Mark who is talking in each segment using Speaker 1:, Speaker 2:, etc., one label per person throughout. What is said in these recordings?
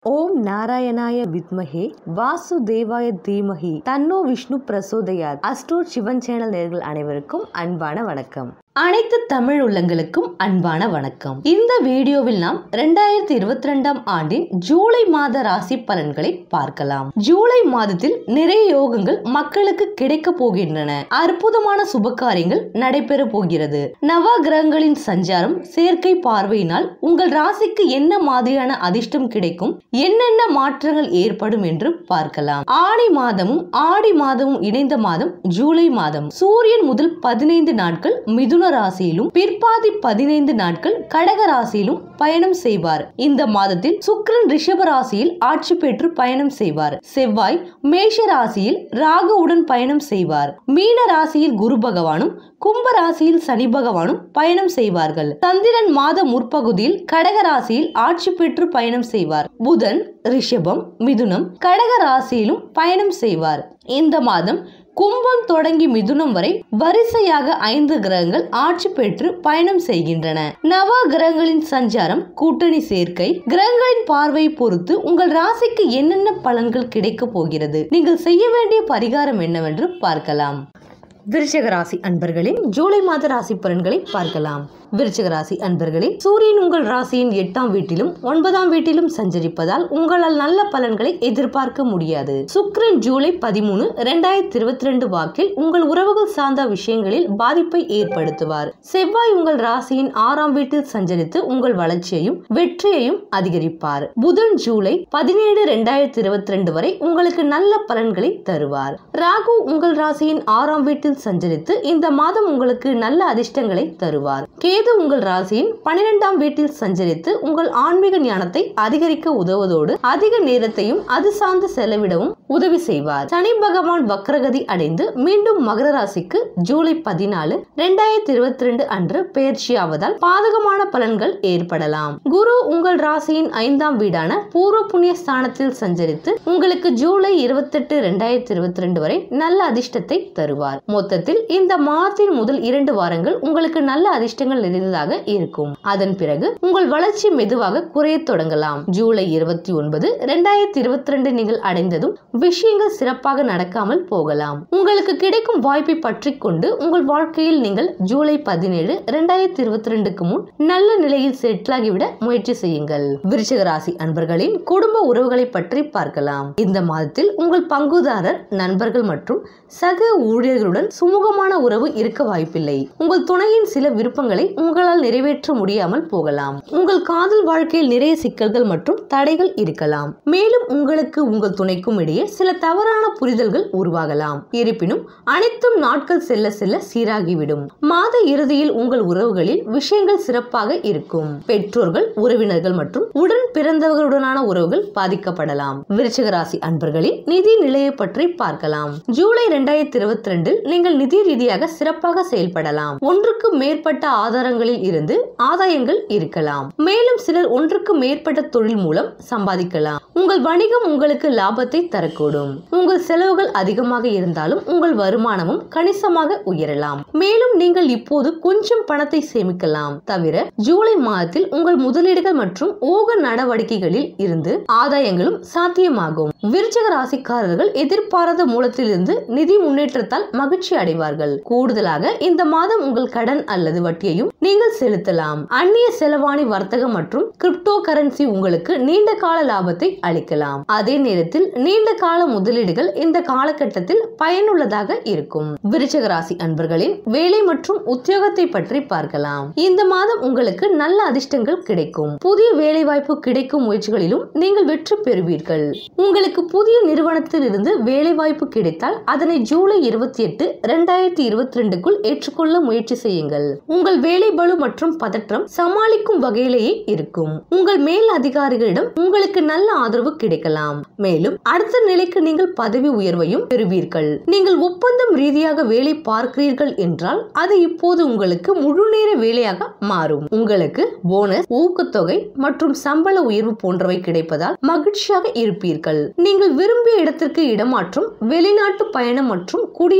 Speaker 1: ஓம் நாராயணாய வித்மஹே வாசுதேவாய தீமஹி தன்னோ விஷ்ணு பிரசோதயாத் அஸ்ட்ரோட் சிவன் சேனல் நேர்கள் அனைவருக்கும் அன்பான வணக்கம் அனைத்து தமிழ் உள்ளங்களுக்கும் அன்பான வணக்கம் இந்த வீடியோவில் நாம் ரெண்டாயிரத்தி இருபத்தி ரெண்டாம் ஆண்டின் ஜூலை மாத ராசி பலன்களை பார்க்கலாம் ஜூலை மாதத்தில் நிறைய யோகங்கள் மக்களுக்கு கிடைக்க போகின்றன அற்புதமான சுபகாரியங்கள் நடைபெற போகிறது நவ கிரகங்களின் சஞ்சாரம் சேர்க்கை பார்வையினால் உங்கள் ராசிக்கு என்ன மாதிரியான அதிர்ஷ்டம் கிடைக்கும் என்னென்ன மாற்றங்கள் ஏற்படும் என்று பார்க்கலாம் ஆடி மாதமும் ஆடி மாதமும் இணைந்த மாதம் ஜூலை மாதம் சூரியன் முதல் பதினைந்து நாட்கள் மிதுன ராசியிலும் பிற்பாதி பதினைந்து நாட்கள் கடக ராசியிலும் பயணம் செய்வார் இந்த மாதத்தில் சுக்கிரன் ரிஷப ராசியில் ஆட்சி பெற்று பயணம் செய்வார் செவ்வாய் மேஷ ராசியில் ராகுவுடன் பயணம் செய்வார் மீன ராசியில் குரு பகவானும் கும்ப ராசியில் சனி பகவானும் பயணம் செய்வார்கள் சந்திரன் மாத முற்பகுதியில் கடக ராசியில் ஆட்சி பெற்று பயணம் செய்வார் புதன் ரிஷபம் மிதுனம் கடக ராசியிலும் பயணம் செய்வார் இந்த மாதம் கும்பம் தொடங்கி மிதுனம் வரை வரிசையாக ஐந்து கிரகங்கள் ஆட்சி பெற்று பயணம் செய்கின்றன நவ கிரகங்களின் சஞ்சாரம் கூட்டணி சேர்க்கை கிரகங்களின் பார்வை பொறுத்து உங்கள் ராசிக்கு என்னென்ன பலன்கள் கிடைக்க போகிறது நீங்கள் செய்ய வேண்டிய பரிகாரம் என்னவென்று பார்க்கலாம் விருச்சக ராசி அன்பர்களின் ஜூலை மாத ராசி பலன்களை பார்க்கலாம் விருச்சக ராசி அன்பர்களே சூரியன் உங்கள் ராசியின் எட்டாம் வீட்டிலும் ஒன்பதாம் வீட்டிலும் சஞ்சரிப்பதால் உங்களால் நல்ல பலன்களை எதிர்பார்க்க முடியாது சுக்கிரன் ஜூலை பதிமூணு இரண்டாயிரத்தி இருபத்தி ரெண்டு வாக்கில் உங்கள் உறவுகள் சார்ந்த விஷயங்களில் பாதிப்பை ஏற்படுத்துவார் செவ்வாய் உங்கள் ராசியின் ஆறாம் வீட்டில் சஞ்சரித்து உங்கள் வளர்ச்சியையும் வெற்றியையும் அதிகரிப்பார் புதன் ஜூலை பதினேழு இரண்டாயிரத்தி இருபத்தி ரெண்டு வரை உங்களுக்கு நல்ல பலன்களை தருவார் ராகு உங்கள் ராசியின் ஆறாம் வீட்டில் சஞ்சரித்து இந்த மாதம் உங்களுக்கு நல்ல அதிர்ஷ்டங்களை தருவார் கேது உங்கள் ராசியின் பனிரெண்டாம் வீட்டில் சஞ்சரித்து உங்கள் ஆன்மீக ஞானத்தை அதிகரிக்க உதவுவதோடு அதிக நேரத்தையும் அது சார்ந்து செலவிடவும் உதவி செய்வார் சனி பகவான் வக்ரகதி அடைந்து மீண்டும் மகர ராசிக்கு ஜூலை பதினாலு இரண்டாயிரத்தி இருபத்தி ரெண்டு அன்று பயிற்சியாவதால் பாதகமான பலன்கள் ஏற்படலாம் குரு உங்கள் ராசியின் ஐந்தாம் வீடான பூர்வ புண்ணிய ஸ்தானத்தில் சஞ்சரித்து உங்களுக்கு ஜூலை இருபத்தெட்டு இரண்டாயிரத்தி இருபத்தி ரெண்டு வரை நல்ல அதிர்ஷ்டத்தை தருவார் மொத்தத்தில் இந்த மாதத்தின் முதல் இரண்டு வாரங்கள் உங்களுக்கு நல்ல அதிர்ஷ்டங்கள் நிறைந்ததாக இருக்கும் அதன் பிறகு உங்கள் வளர்ச்சி மெதுவாக குறைய தொடங்கலாம் ஜூலை இருபத்தி ஒன்பது இரண்டாயிரத்தி இருபத்தி ரெண்டு நீங்கள் அடைந்ததும் விஷயங்கள் சிறப்பாக நடக்காமல் போகலாம் உங்களுக்கு கிடைக்கும் வாய்ப்பை பற்றி கொண்டு உங்கள் வாழ்க்கையில் நீங்கள் ஜூலை பதினேழு இரண்டாயிரத்தி இருபத்தி ரெண்டுக்கு முன் நல்ல நிலையில் செட்டில் ஆகிவிட முயற்சி செய்யுங்கள் விருச்சிக ராசி அன்பர்களின் குடும்ப உறவுகளை பற்றி பார்க்கலாம் இந்த மாதத்தில் உங்கள் பங்குதாரர் நண்பர்கள் மற்றும் சக ஊழியர்களுடன் சுமூகமான உறவு இருக்க வாய்ப்பில்லை உங்கள் துணையின் சில விருப்பங்களை உங்களால் நிறைவேற்ற முடியாமல் போகலாம் உங்கள் காதல் வாழ்க்கையில் நிறைய சிக்கல்கள் மற்றும் தடைகள் இருக்கலாம் மேலும் உங்களுக்கு உங்கள் துணைக்கும் இடையே சில தவறான புரிதல்கள் உருவாகலாம் இருப்பினும் அனைத்தும் நாட்கள் செல்ல செல்ல சீராகிவிடும் மாத இறுதியில் உங்கள் உறவுகளில் விஷயங்கள் சிறப்பாக இருக்கும் பெற்றோர்கள் உறவினர்கள் மற்றும் உடன் பிறந்தவர்களுடனான உறவுகள் பாதிக்கப்படலாம் விருச்சிக ராசி அன்பர்களின் நிதி நிலையை பற்றி பார்க்கலாம் ஜூலை இரண்டாயிரத்தி இருபத்தி ரெண்டில் நீங்கள் நிதி ரீதியாக சிறப்பாக செயல்படலாம் ஒன்றுக்கு மேற்பட்ட ஆதாரங்களில் இருந்து ஆதாயங்கள் இருக்கலாம் மேலும் சிலர் ஒன்றுக்கு மேற்பட்ட தொழில் மூலம் சம்பாதிக்கலாம் உங்கள் வணிகம் உங்களுக்கு லாபத்தை தரக்கூடும் உங்கள் செலவுகள் அதிகமாக இருந்தாலும் உங்கள் வருமானமும் கணிசமாக உயரலாம் மேலும் நீங்கள் இப்போது கொஞ்சம் பணத்தை சேமிக்கலாம் தவிர ஜூலை மாதத்தில் உங்கள் முதலீடுகள் மற்றும் ஊக நடவடிக்கைகளில் இருந்து ஆதாயங்களும் சாத்தியமாகும் விருச்சக ராசிக்காரர்கள் எதிர்பாராத மூலத்திலிருந்து நிதி முன்னேற்றத்தால் மகிழ்ச்சி அடைவார்கள் கூடுதலாக இந்த மாதம் உங்கள் கடன் அல்லது வட்டியையும் நீங்கள் செலுத்தலாம் அந்நிய செலவாணி வர்த்தகம் மற்றும் கிரிப்டோ கரன்சி உங்களுக்கு நீண்ட கால லாபத்தை அளிக்கலாம் அதே நேரத்தில் நீண்ட கால முதலீடுகள் இந்த காலகட்டத்தில் பயனுள்ளதாக இருக்கும் விருச்சக ராசி அன்பர்களின் வேலை மற்றும் உத்தியோகத்தை பற்றி பார்க்கலாம் இந்த மாதம் உங்களுக்கு நல்ல அதிர்ஷ்டங்கள் கிடைக்கும் புதிய வேலை வாய்ப்பு கிடைக்கும் முயற்சிகளிலும் நீங்கள் வெற்றி பெறுவீர்கள் உங்களுக்கு புதிய நிறுவனத்தில் இருந்து வேலை வாய்ப்பு கிடைத்தால் அதனை ஜூலை இருபத்தி எட்டு இரண்டாயிரத்தி இருபத்தி ரெண்டுக்குள் ஏற்றுக்கொள்ள முயற்சி செய்யுங்கள் உங்கள் வேலை பளு மற்றும் பதற்றம் சமாளிக்கும் வகையிலேயே இருக்கும் உங்கள் மேல் அதிகாரிகளிடம் உங்களுக்கு நல்ல ஆதரவு கிடைக்கலாம் மேலும் அடுத்த நிலைக்கு நீங்கள் பதவி உயர்வையும் பெறுவீர்கள் நீங்கள் ஒப்பந்தம் ரீதியாக வேலை பார்க்கிறீர்கள் என்றால் அது இப்போது உங்களுக்கு முழு நேர வேலையாக மாறும் உங்களுக்கு போனஸ் ஊக்கத்தொகை மற்றும் சம்பள உயர்வு போன்றவை கிடைப்பதால் மகிழ்ச்சியாக இருப்பீர்கள் நீங்கள் விரும்பிய இடத்திற்கு இடமாற்றம் வெளிநாட்டு பயணம் மற்றும் குடியேற்றம்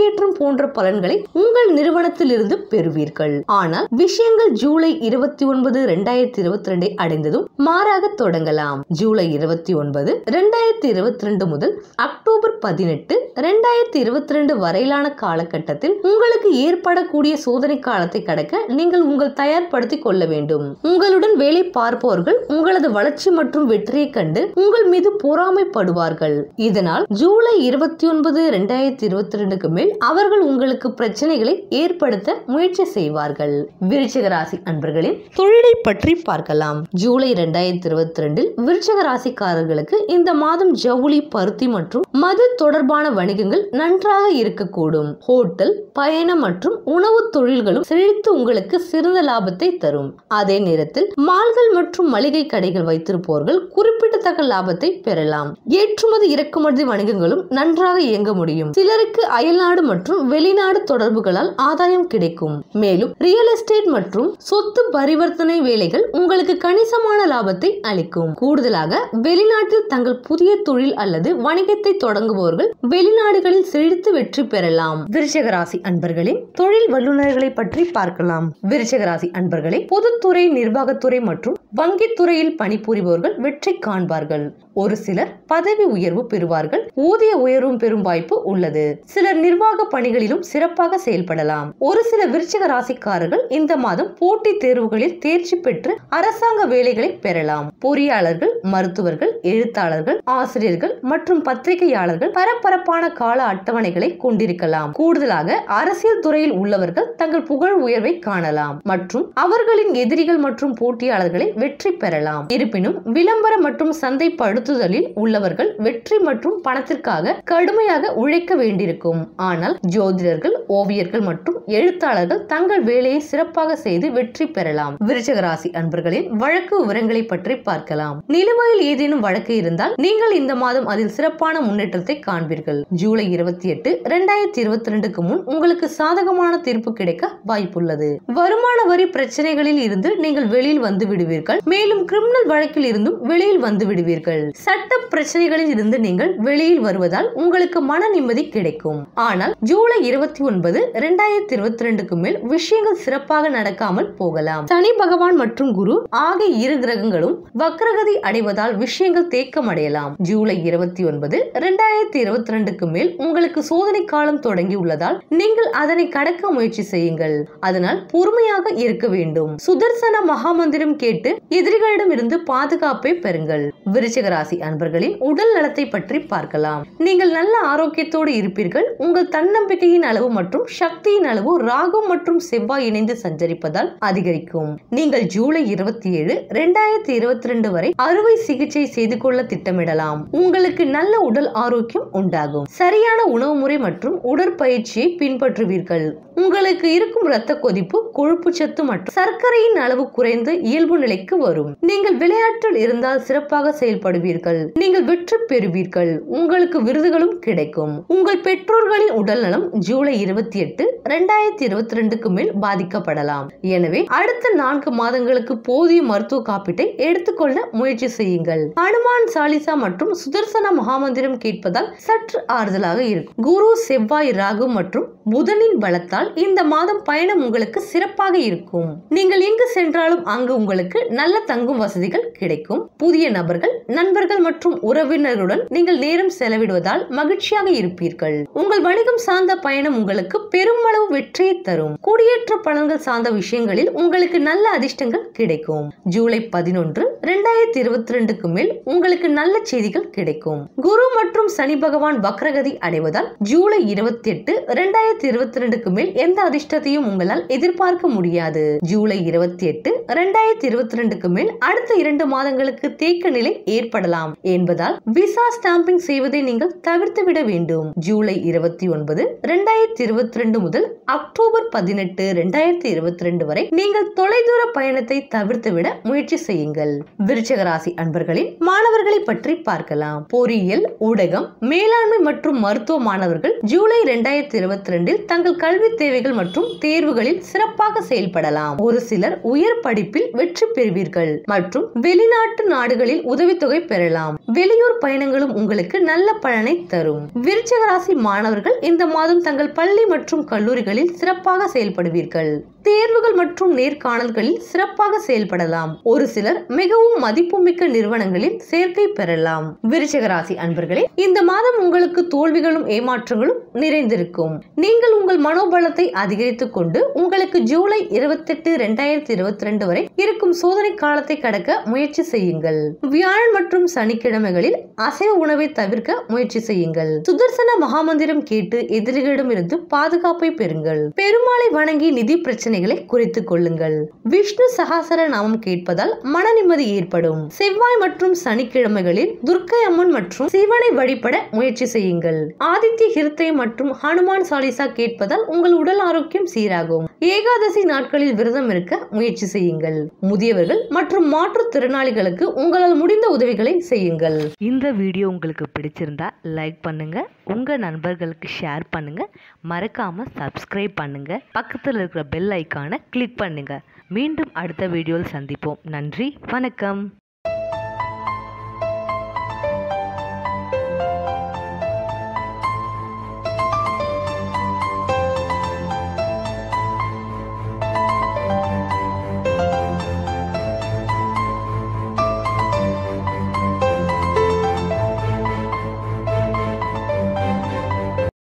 Speaker 1: போன்ற பலன்களை உங்கள் நிறுவனத்தில் இருந்து பெறுவீர்கள் ஆனால் விஷயங்கள் ஜூலை இருபத்தி ஒன்பது இரண்டாயிரத்தி இருபத்தி ரெண்டை அடைந்ததும் மாறாக தொடங்கலாம் ஜூலை இருபத்தி ஒன்பது இரண்டாயிரத்தி இருபத்தி ரெண்டு முதல் அக்டோபர் பதினெட்டு இரண்டாயிரத்தி இருபத்தி ரெண்டு வரையிலான காலகட்டத்தில் உங்களுக்கு ஏற்படக்கூடிய சோதனை காலத்தை கடக்க நீங்கள் உங்கள் தயார்படுத்திக் கொள்ள வேண்டும் உங்களுடன் வேலை பார்ப்பவர்கள் உங்களது வளர்ச்சி மற்றும் வெற்றியை கண்டு உங்கள் மீது பொறாமைப்படுவார்கள் இதனால் ஜூலை இருபத்தி ஒன்பது இரண்டாயிரத்தி இருபத்தி ரெண்டுக்கு மேல் அவர்கள் உங்களுக்கு பிரச்சனைகளை ஏற்படுத்த முயற்சி செய்வார்கள் விருச்சிக ராசி அன்பர்களின் தொழிலை பற்றி பார்க்கலாம் ஜூலை இரண்டாயிரத்தி இருபத்தி ரெண்டில் விருச்சிக ராசிக்காரர்களுக்கு இந்த மாதம் ஜவுளி பருத்தி மற்றும் மது தொடர்பான வணிகங்கள் நன்றாக இருக்கக்கூடும் ஹோட்டல் பயணம் மற்றும் உணவு தொழில்களும் செழித்து உங்களுக்கு சிறந்த லாபத்தை தரும் அதே நேரத்தில் மால்கள் மற்றும் மளிகை கடைகள் வைத்திருப்பவர்கள் குறிப்பிடத்தக்க லாபத்தை பெறலாம் ஏற்றுமதி இறக்குமதி வணிகங்களும் நன்றாக இயங்க முடியும் சிலருக்கு அயல்நாடு மற்றும் வெளிநாடு தொடர்புகளால் ஆதாயம் கிடைக்கும் மேலும் ரியல் எஸ்டேட் மற்றும் சொத்து பரிவர்த்தனை வேலைகள் உங்களுக்கு கணிசமான லாபத்தை அளிக்கும் கூடுதலாக வெளிநாட்டில் தங்கள் புதிய தொழில் அல்லது வணிகத்தை தொடங்குபவர்கள் வெளிநாடுகளில் செழித்து வெற்றி பெறலாம் விருச்சக ராசி அன்பர்களின் தொழில் வல்லுநர்களை பற்றி பார்க்கலாம் விருச்சக ராசி அன்பர்களை பொதுத்துறை நிர்வாகத்துறை மற்றும் வங்கித்துறையில் பணிபுரிபவர்கள் வெற்றி காண்பார்கள் ஒரு சிலர் பதவி உயர்வு பெறுவார்கள் ஊதிய உயர்வும் பெறும் வாய்ப்பு உள்ளது சிலர் நிர்வாக பணிகளிலும் சிறப்பாக செயல்படலாம் ஒரு சில விருச்சிக ராசிக்காரர்கள் இந்த மாதம் போட்டித் தேர்வுகளில் தேர்ச்சி பெற்று அரசாங்க வேலைகளை பெறலாம் பொறியாளர்கள் மருத்துவர்கள் எழுத்தாளர்கள் ஆசிரியர்கள் மற்றும் பத்திரிகையாளர்கள் பரபரப்பான கால அட்டவணைகளை கொண்டிருக்கலாம் கூடுதலாக அரசியல் துறையில் உள்ளவர்கள் தங்கள் புகழ் உயர்வை காணலாம் மற்றும் அவர்களின் எதிரிகள் மற்றும் போட்டியாளர்களை வெற்றி பெறலாம் இருப்பினும் விளம்பர மற்றும் சந்தைப்படுத்துதலில் உள்ளவர்கள் வெற்றி மற்றும் பணத்திற்காக கடுமையாக உழைக்க வேண்டியிருக்கும் ஆனால் ஜோதிடர்கள் ஓவியர்கள் மற்றும் எழுத்தாளர்கள் தங்கள் வேலையை சிறப்பாக செய்து வெற்றி பெறலாம் விருச்சக ராசி அன்பர்களின் வழக்கு விவரங்களை பற்றி பார்க்கலாம் நிலுவையில் ஏதேனும் வழக்கு இருந்தால் நீங்கள் இந்த மாதம் அதில் சிறப்பான முன்னேற்றத்தை காண்பீர்கள் ஜூலை இருபத்தி எட்டு இரண்டாயிரத்தி இருபத்தி ரெண்டுக்கு முன் உங்களுக்கு சாதகமான தீர்ப்பு கிடைக்க வாய்ப்புள்ளது வருமான வரி பிரச்சனைகளில் இருந்து நீங்கள் வெளியில் வந்து விடுவீர்கள் மேலும் கிரிமினல் வழக்கில் இருந்தும் வெளியில் வந்து விடுவீர்கள் சட்ட பிரச்சனைகளில் இருந்து நீங்கள் வெளியில் வருவதால் உங்களுக்கு மன நிம்மதி கிடைக்கும் ஆனால் ஜூலை இருபத்தி ஒன்பது இரண்டாயிரத்தி இருபத்தி ரெண்டுக்கு மேல் விஷயங்கள் சிறப்பாக நடக்காமல் போகலாம் சனி பகவான் மற்றும் குரு ஆகிய இரு கிரகங்களும் வக்ரகதி அடைவதால் விஷயங்கள் தேக்கம் அடையலாம் ஜூலை இருபத்தி ஒன்பது இரண்டாயிரத்தி இருபத்தி ரெண்டுக்கு மேல் உங்களுக்கு சோதனை காலம் தொடங்கி உள்ளதால் நீங்கள் அதனை கடக்க முயற்சி செய்யுங்கள் அதனால் பொறுமையாக இருக்க வேண்டும் சுதர்சன மகாமந்திரம் கேட்டு எதிரிகளிடம் இருந்து பாதுகாப்பை பெறுங்கள் விருச்சிக ராசி அன்பர்களின் உடல் நலத்தை பற்றி பார்க்கலாம் நீங்கள் நல்ல ஆரோக்கியத்தோடு இருப்பீர்கள் உங்கள் தன்னம்பிக்கையின் அளவு மற்றும் சக்தியின் அளவு ராகு மற்றும் செவ்வாய் இணைந்து சஞ்சரிப்பதால் அதிகரிக்கும் நீங்கள் ஜூலை இருபத்தி ஏழு இரண்டாயிரத்தி இருபத்தி ரெண்டு வரை அறுவை சிகிச்சை செய்து கொள்ள திட்டமிடலாம் உங்களுக்கு நல்ல உடல் ஆரோக்கியம் உண்டாகும் சரியான உணவு முறை மற்றும் உடற்பயிற்சியை பின்பற்றுவீர்கள் உங்களுக்கு இருக்கும் இரத்த கொதிப்பு கொழுப்பு சத்து மற்றும் சர்க்கரையின் அளவு குறைந்து இயல்பு நிலைக்கு வரும் நீங்கள் விளையாட்டில் இருந்தால் சிறப்பாக செயல்படுவீர்கள் நீங்கள் வெற்றி பெறுவீர்கள் உங்களுக்கு விருதுகளும் கிடைக்கும் உங்கள் பெற்றோர்களின் உடல்நலம் ஜூலை இருபத்தி எட்டு இரண்டாயிரத்தி இருபத்தி ரெண்டுக்கு மேல் பாதிக்கப்படலாம் எனவே அடுத்த நான்கு மாதங்களுக்கு போதிய மருத்துவ காப்பீட்டை எடுத்துக்கொள்ள முயற்சி செய்யுங்கள் ஹனுமான் சாலிசா மற்றும் சுதர்சன மகாமந்திரம் கேட்பதால் சற்று ஆறுதலாக இருக்கும் குரு செவ்வாய் ராகு மற்றும் புதனின் பலத்தால் இந்த மாதம் பயணம் உங்களுக்கு சிறப்பாக இருக்கும் நீங்கள் எங்கு சென்றாலும் அங்கு உங்களுக்கு நல்ல தங்கும் வசதிகள் கிடைக்கும் புதிய நபர்கள் நண்பர்கள் மற்றும் உறவினர்களுடன் நீங்கள் நேரம் செலவிடுவதால் மகிழ்ச்சியாக இருப்பீர்கள் உங்கள் வணிகம் சார்ந்த பயணம் உங்களுக்கு பெருமளவு வெற்றியை தரும் குடியேற்ற பலன்கள் சார்ந்த விஷயங்களில் உங்களுக்கு நல்ல அதிர்ஷ்டங்கள் கிடைக்கும் ஜூலை பதினொன்று இரண்டாயிரத்தி இருபத்தி ரெண்டுக்கு மேல் உங்களுக்கு நல்ல செய்திகள் கிடைக்கும் குரு மற்றும் சனி பகவான் வக்ரகதி அடைவதால் ஜூலை இருபத்தி எட்டு இரண்டாயிரத்தி இருபத்தி ரெண்டுக்கு மேல் எந்த அதிர்ஷ்டத்தையும் உங்களால் எதிர்பார்க்க முடியாது ஜூலை இருபத்தி எட்டு இரண்டாயிரத்தி இருபத்தி ரெண்டுக்கு மேல் அடுத்த இரண்டு மாதங்களுக்கு தேக்க நிலை ஏற்படலாம் என்பதால் விசா ஸ்டாம்பிங் செய்வதை நீங்கள் தவிர்த்து விட வேண்டும் ஜூலை இருபத்தி ஒன்பது இரண்டாயிரத்தி இருபத்தி ரெண்டு முதல் அக்டோபர் பதினெட்டு இரண்டாயிரத்தி இருபத்தி ரெண்டு வரை நீங்கள் தொலைதூர பயணத்தை தவிர்த்து விட முயற்சி செய்யுங்கள் விருச்சக ராசி அன்பர்களின் மாணவர்களை பற்றி பார்க்கலாம் பொறியியல் ஊடகம் மேலாண்மை மற்றும் மருத்துவ மாணவர்கள் ஜூலை இரண்டாயிரத்தி இருபத்தி ரெண்டில் தங்கள் கல்வி தேவைகள் மற்றும் தேர்வுகளில் சிறப்பாக செயல்படலாம் ஒரு சிலர் உயர் படிப்பில் வெற்றி பெறுவீர்கள் மற்றும் வெளிநாட்டு நாடுகளில் உதவித்தொகை பெறலாம் வெளியூர் பயணங்களும் உங்களுக்கு நல்ல பலனை தரும் விருச்சக ராசி மாணவர்கள் இந்த மாதம் பெரும்பாலும் தங்கள் பள்ளி மற்றும் கல்லூரிகளில் சிறப்பாக செயல்படுவீர்கள் தேர்வுகள் மற்றும் நேர்காணல்களில் சிறப்பாக செயல்படலாம் ஒரு சிலர் மிகவும் மதிப்புமிக்க நிறுவனங்களில் சேர்க்கை பெறலாம் விருச்சிக ராசி அன்பர்களே இந்த மாதம் உங்களுக்கு தோல்விகளும் ஏமாற்றங்களும் நிறைந்திருக்கும் நீங்கள் உங்கள் மனோபலத்தை அதிகரித்துக் கொண்டு உங்களுக்கு ஜூலை இருபத்தெட்டு இரண்டாயிரத்தி இருபத்தி ரெண்டு வரை இருக்கும் சோதனை காலத்தை கடக்க முயற்சி செய்யுங்கள் வியாழன் மற்றும் சனிக்கிழமைகளில் அசைவ உணவை தவிர்க்க முயற்சி செய்யுங்கள் சுதர்சன மகாமந்திரம் கேட்டு எதிரிகளிடமிருந்து பாதுகாப்பை பெறுங்கள் பெருமாளை வணங்கி நிதி பிரச்சனைகளை குறைத்துக் கொள்ளுங்கள் விஷ்ணு சகாசர நாமம் கேட்பதால் மன நிம்மதி ஏற்படும் செவ்வாய் மற்றும் சனிக்கிழமைகளில் துர்க்கை அம்மன் மற்றும் சிவனை வழிபட முயற்சி செய்யுங்கள் ஆதித்ய ஹிருத்தை மற்றும் ஹனுமான் சாலிசா கேட்பதால் உங்கள் உடல் ஆரோக்கியம் சீராகும் ஏகாதசி நாட்களில் விரதம் இருக்க முயற்சி செய்யுங்கள் முதியவர்கள் மற்றும் மாற்றுத்திறனாளிகளுக்கு உங்களால் முடிந்த உதவிகளை செய்யுங்கள்
Speaker 2: இந்த வீடியோ உங்களுக்கு பிடிச்சிருந்தா லைக் பண்ணுங்க உங்க நண்பர்களுக்கு ஷேர் பண்ணுங்க மறக்காம சப்ஸ்கிரைப் பண்ணுங்க பக்கத்தில் இருக்கிற பெல் ஐக்கானை கிளிக் பண்ணுங்க மீண்டும் அடுத்த வீடியோவில் சந்திப்போம் நன்றி வணக்கம்